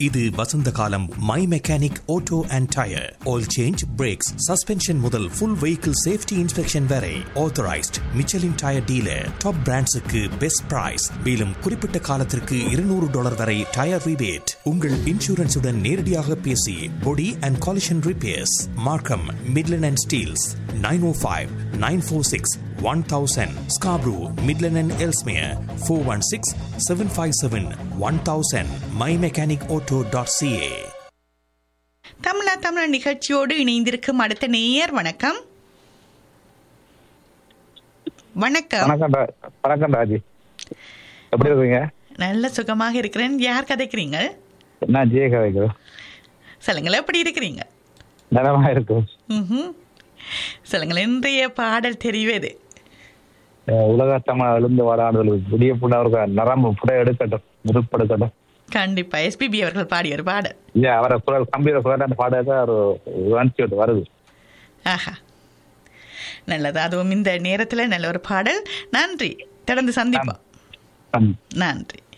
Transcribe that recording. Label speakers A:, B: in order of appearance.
A: இது வசந்த காலம் my mechanic auto and tyre oil change brakes suspension முதல் ஃபுல் வெஹிக்கிள் சேஃப்டி இன்ஸ்பெக்ஷன் வரை authorised Michelin tyre dealer top பிராண்ட்ஸுக்கு பெஸ்ட் பிரைஸ் மேலும் குறிப்பிட்ட காலத்திற்கு இருநூறு டாலர் வரை டயர் ரிபேட் உங்கள் இன்சூரன்ஸுடன் நேரடியாக பேசி body and collision repairs Markham Midland and Steeles nine O five nine four six one thousand Scarborough Midland and Ellesmere four one six seven five seven one thousand my mechanic auto dot CA
B: Tamizha Tamil நிகழ்ச்சியோடு இணைந்திருக்கும் அடுத்த நேயர் வணக்கம் வணக்கம்
C: வணக்கம் ரா- வணக்கம் ராஜி எப்படி இருக்கீங்க
B: நல்ல சுகமாக இருக்கிறேன் யார் கதைக்கிறீங்க
C: நான் ஜிய கதைக்கிறேன்
B: சொல்லுங்களேன் எப்படி இருக்கிறீங்க
C: நலமா இருக்கும்
B: ம்ஹும். சொல்லுங்களேன் இன்றைய பாடல் தெரிவது
C: அஹ் உலக தமிழ் எழுந்து வாடாடுதல் புதிய புண்ணவருக்கு நரம்பு புட எடுக்கட்டும் முதுப்படுக்கட்டும்
B: கண்டிப்பா எஸ்பிபி அவர்கள் பாடிய ஒரு பாடல்
C: இல்ல அவரை குரல் கம்பீர குரல் அந்த பாடத்தை ஒரு உணர்ச்சி வருது
B: ஆஹா நல்லது அதுவும் இந்த நேரத்தில் நல்ல ஒரு பாடல் நன்றி தொடர்ந்து சந்திப்போம்
C: ம்.
B: நன்றி